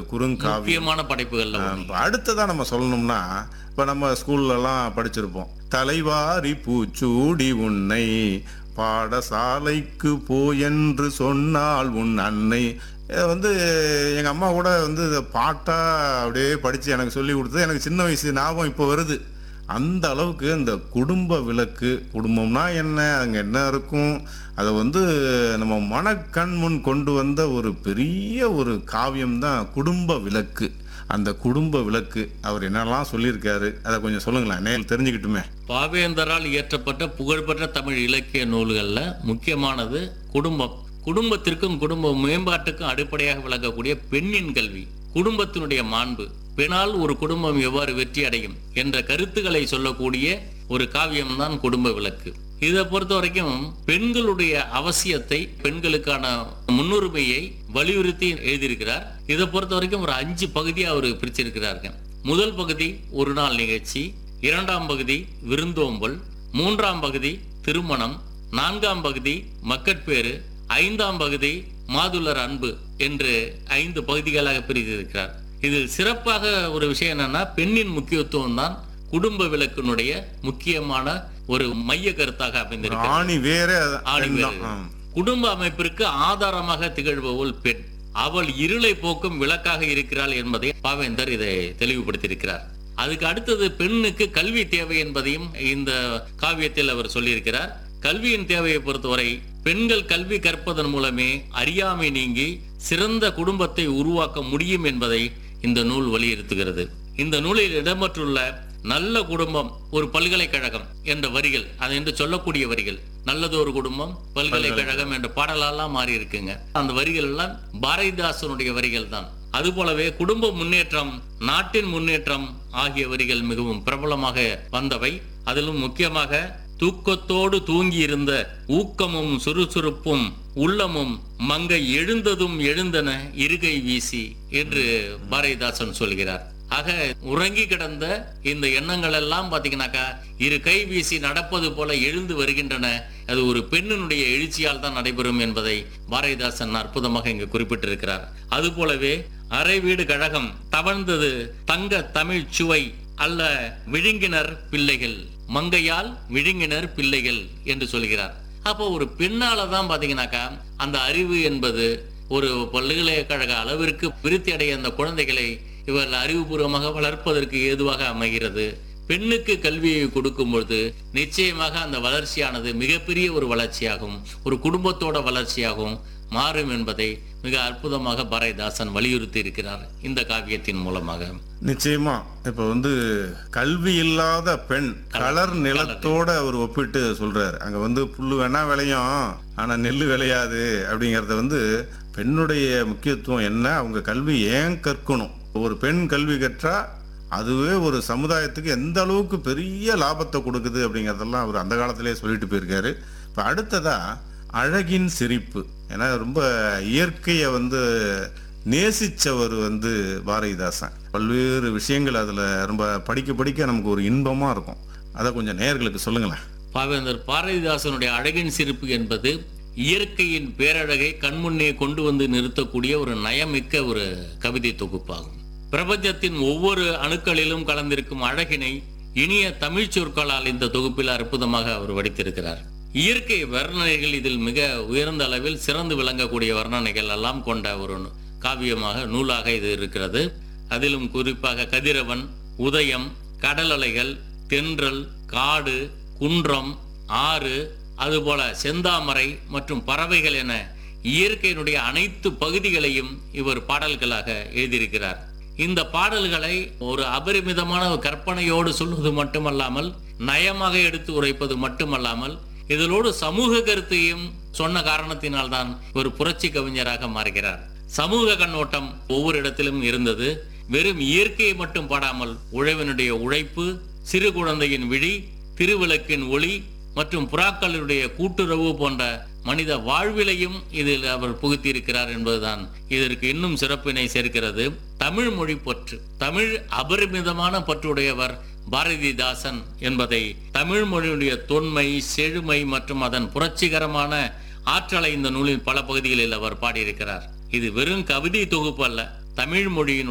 குறுங்காவியம் முக்கியமான படைப்புகள்ல ஒண்ணு. இப்போ அடுத்ததா நம்ம சொல்லணும்னா இப்போ நம்ம ஸ்கூல்லலாம் படிச்சிருப்போம் தலைவாரி பூச்சூடி உன்னை பாடசாலைக்கு போ என்று சொன்னால் உன் அன்னை இதை வந்து எங்கள் அம்மா கூட வந்து இதை பாட்டாக அப்படியே படித்து எனக்கு சொல்லி கொடுத்தது எனக்கு சின்ன வயசு ஞாபகம் இப்போ வருது அந்த அளவுக்கு இந்த குடும்ப விளக்கு குடும்பம்னா என்ன அங்கே என்ன இருக்கும் அதை வந்து நம்ம மனக்கண் முன் கொண்டு வந்த ஒரு பெரிய ஒரு காவியம் தான் குடும்ப விளக்கு அந்த குடும்ப விளக்கு அவர் என்னெல்லாம் சொல்லியிருக்காரு அதை கொஞ்சம் சொல்லுங்களேன் நேரில் தெரிஞ்சுக்கிட்டுமே பாவேந்தரால் இயற்றப்பட்ட புகழ்பெற்ற தமிழ் இலக்கிய நூல்கள்ல முக்கியமானது குடும்பம் குடும்பத்திற்கும் குடும்ப மேம்பாட்டுக்கும் அடிப்படையாக விளங்கக்கூடிய பெண்ணின் கல்வி குடும்பத்தினுடைய மாண்பு பெண்ணால் ஒரு குடும்பம் எவ்வாறு வெற்றி அடையும் என்ற கருத்துக்களை சொல்லக்கூடிய ஒரு காவியம்தான் குடும்ப விளக்கு இதை பொறுத்த வரைக்கும் பெண்களுடைய அவசியத்தை பெண்களுக்கான முன்னுரிமையை வலியுறுத்தி எழுதியிருக்கிறார் இதை பொறுத்த வரைக்கும் ஒரு அஞ்சு பகுதியா அவர் பிரிச்சிருக்கிறாருங்க முதல் பகுதி ஒரு நாள் நிகழ்ச்சி இரண்டாம் பகுதி விருந்தோம்பல் மூன்றாம் பகுதி திருமணம் நான்காம் பகுதி மக்கட்பேறு ஐந்தாம் பகுதி மாதுளர் அன்பு என்று ஐந்து பகுதிகளாக பிரித்திருக்கிறார் இதில் சிறப்பாக ஒரு விஷயம் என்னன்னா பெண்ணின் முக்கியத்துவம் தான் குடும்ப விளக்கினுடைய முக்கியமான ஒரு மைய கருத்தாக அமைந்திருக்கிறது ஆணி வேற ஆணி பெண் வேறு. தான். ஆம். குடும்ப அமைப்பிற்கு ஆதாரமாக திகழ்பவள் பெண் அவள் இருளை போக்கும் விளக்காக இருக்கிறாள் என்பதை பாவேந்தர் இதை தெளிவுபடுத்தியிருக்கிறார் அதுக்கு அடுத்தது பெண்ணுக்கு கல்வி தேவை என்பதையும் இந்த காவியத்தில் அவர் சொல்லியிருக்கிறார் கல்வியின் தேவையை பொறுத்தவரை பெண்கள் கல்வி கற்பதன் மூலமே அறியாமை நீங்கி சிறந்த குடும்பத்தை உருவாக்க முடியும் என்பதை இந்த நூல் வலியுறுத்துகிறது இந்த நூலில் இடம்பெற்றுள்ள நல்ல குடும்பம் ஒரு பல்கலைக்கழகம் என்ற வரிகள் அது என்று சொல்லக்கூடிய வரிகள் நல்லது ஒரு குடும்பம் பல்கலைக்கழகம் என்ற பாடலெல்லாம் மாறி இருக்குங்க அந்த வரிகள் எல்லாம் பாரதிதாசனுடைய வரிகள் தான் அதுபோலவே குடும்ப முன்னேற்றம் நாட்டின் முன்னேற்றம் ஆகிய வரிகள் மிகவும் பிரபலமாக வந்தவை அதிலும் முக்கியமாக தூக்கத்தோடு தூங்கி இருந்த ஊக்கமும் சுறுசுறுப்பும் உள்ளமும் மங்கை எழுந்ததும் எழுந்தன இருகை வீசி என்று பாரதிதாசன் சொல்கிறார் ஆக உறங்கி கிடந்த இந்த எண்ணங்கள் எல்லாம் பாத்தீங்கன்னாக்கா இரு கை வீசி நடப்பது போல எழுந்து வருகின்றன அது ஒரு பெண்ணினுடைய எழுச்சியால் தான் நடைபெறும் என்பதை பாரதிதாசன் அற்புதமாக இங்கு குறிப்பிட்டிருக்கிறார் அதுபோலவே அரை வீடு கழகம் தவழ்ந்தது தங்க தமிழ் சுவை அல்ல விழுங்கினர் பிள்ளைகள் மங்கையால் விழுங்கினர் பிள்ளைகள் என்று சொல்கிறார் அப்போ ஒரு பெண்ணால தான் பாத்தீங்கன்னாக்கா அந்த அறிவு என்பது ஒரு பல்கலைக்கழக அளவிற்கு விருத்தி அடைய அந்த குழந்தைகளை இவர் அறிவுபூர்வமாக வளர்ப்பதற்கு ஏதுவாக அமைகிறது பெண்ணுக்கு கல்வியை கொடுக்கும் பொழுது நிச்சயமாக அந்த வளர்ச்சியானது மிகப்பெரிய ஒரு வளர்ச்சியாகும் ஒரு குடும்பத்தோட வளர்ச்சியாகும் மாறும் என்பதை மிக அற்புதமாக பாரதிதாசன் வலியுறுத்தி இருக்கிறார் இந்த காவியத்தின் மூலமாக நிச்சயமா இப்ப வந்து கல்வி இல்லாத பெண் கலர் நிலத்தோட அவர் ஒப்பிட்டு சொல்றாரு அங்க வந்து புல்லு வேணா விளையும் ஆனா நெல்லு விளையாது அப்படிங்கறத வந்து பெண்ணுடைய முக்கியத்துவம் என்ன அவங்க கல்வி ஏன் கற்கணும் ஒரு பெண் கல்வி கற்றா அதுவே ஒரு சமுதாயத்துக்கு எந்த அளவுக்கு பெரிய லாபத்தை கொடுக்குது அப்படிங்கறதெல்லாம் அவர் அந்த காலத்திலேயே சொல்லிட்டு போயிருக்காரு இப்ப அடுத்ததா அழகின் சிரிப்பு ஏன்னா ரொம்ப இயற்கையை வந்து நேசிச்சவர் வந்து பாரதிதாசன் பல்வேறு விஷயங்கள் அதுல ரொம்ப படிக்க படிக்க நமக்கு ஒரு இன்பமா இருக்கும் அதை கொஞ்சம் நேயர்களுக்கு சொல்லுங்களேன் பாவேந்தர் பாரதிதாசனுடைய அழகின் சிரிப்பு என்பது இயற்கையின் பேரழகை கண்முன்னே கொண்டு வந்து நிறுத்தக்கூடிய ஒரு நயமிக்க ஒரு கவிதை தொகுப்பாகும் பிரபஞ்சத்தின் ஒவ்வொரு அணுக்களிலும் கலந்திருக்கும் அழகினை இனிய தமிழ் சொற்களால் இந்த தொகுப்பில் அற்புதமாக அவர் வடித்திருக்கிறார் இயற்கை வர்ணனைகள் இதில் மிக உயர்ந்த அளவில் சிறந்து விளங்கக்கூடிய வர்ணனைகள் எல்லாம் கொண்ட ஒரு நூ- காவியமாக நூலாக இது இருக்கிறது அதிலும் குறிப்பாக கதிரவன் உதயம் கடல் அலைகள் தென்றல் காடு குன்றம் ஆறு அதுபோல செந்தாமரை மற்றும் பறவைகள் என இயற்கையினுடைய அனைத்து பகுதிகளையும் இவர் பாடல்களாக எழுதியிருக்கிறார் இந்த பாடல்களை ஒரு அபரிமிதமான ஒரு கற்பனையோடு சொல்வது மட்டுமல்லாமல் நயமாக எடுத்து உரைப்பது மட்டுமல்லாமல் இதிலோடு சமூக கருத்தையும் சொன்ன காரணத்தினால்தான் ஒரு புரட்சி கவிஞராக மாறுகிறார் சமூக கண்ணோட்டம் ஒவ்வொரு இடத்திலும் இருந்தது வெறும் இயற்கையை மட்டும் பாடாமல் உழவனுடைய உழைப்பு சிறு குழந்தையின் விழி திருவிளக்கின் ஒளி மற்றும் புறாக்களுடைய கூட்டுறவு போன்ற மனித வாழ்விலையும் இதில் அவர் புகுத்தியிருக்கிறார் என்பதுதான் இதற்கு இன்னும் சிறப்பினை சேர்க்கிறது தமிழ் மொழி பற்று தமிழ் அபரிமிதமான பற்றுடையவர் பாரதிதாசன் என்பதை தமிழ் மொழியுடைய தொன்மை செழுமை மற்றும் அதன் புரட்சிகரமான ஆற்றலை இந்த நூலின் பல பகுதிகளில் அவர் பாடியிருக்கிறார் இது வெறும் கவிதை தொகுப்பு அல்ல தமிழ் மொழியின்